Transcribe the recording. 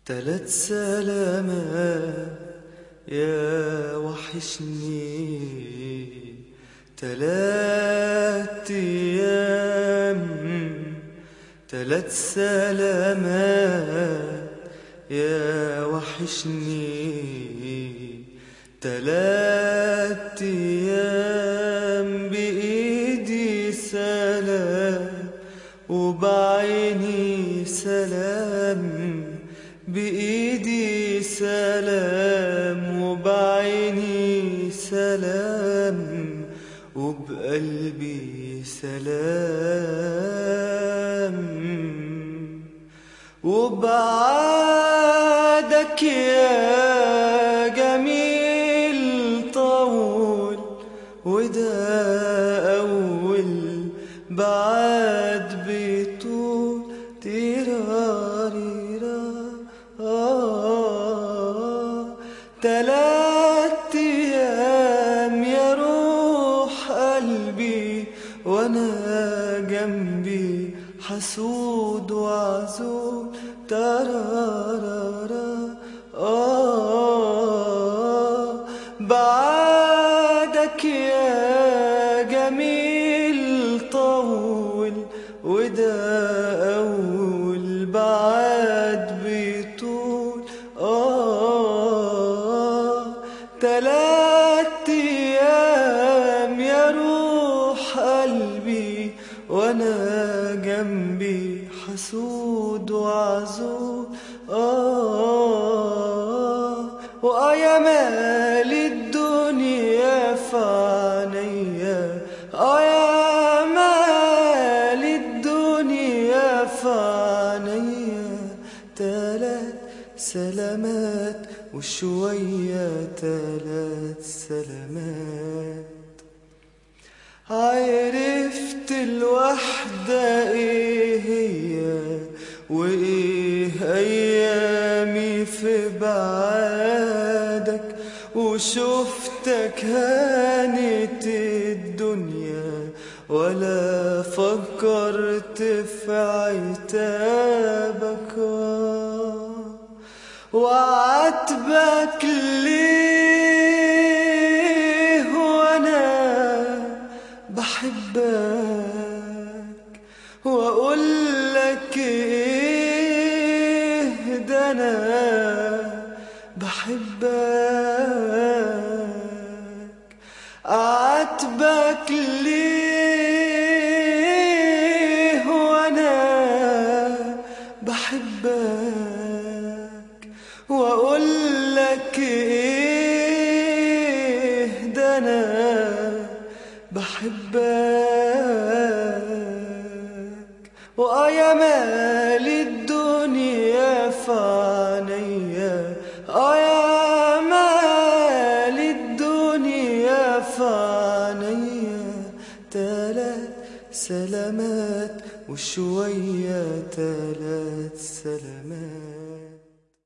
تلات سلامات يا وحشني تلات ايام تلات سلامات يا وحشني تلات ايام بايدي سلام وبعيني سلام بإيدي سلام وبعيني سلام وبقلبي سلام وبعادك يا جميل طول وده أول بعد بيطول تيراريرا آه تلات أيام يا روح قلبي وأنا جنبي حسود وعزول ترارارا آه بعدك يا جميل طول وده أول بعد بيطول آه تلات أيام يا روح قلبي وأنا جنبي حسود وعزول آه وآيا مال الدنيا فعنيا آيا مال الدنيا فعنيا تلات سلامات وشوية تلات سلامات عرفت الوحدة ايه هي وايه ايامي في بعادك وشفتك هانت الدنيا ولا فكرت في عتابك وعاتبك ليه وانا بحبك واقول لك ايه ده انا بحبك اعاتبك ليه وانا بحبك واقول لك ايه ده انا بحبك وآيا مال الدنيا فعنيا آيا مال الدنيا فعنيا تلات سلامات وشوية تلات سلامات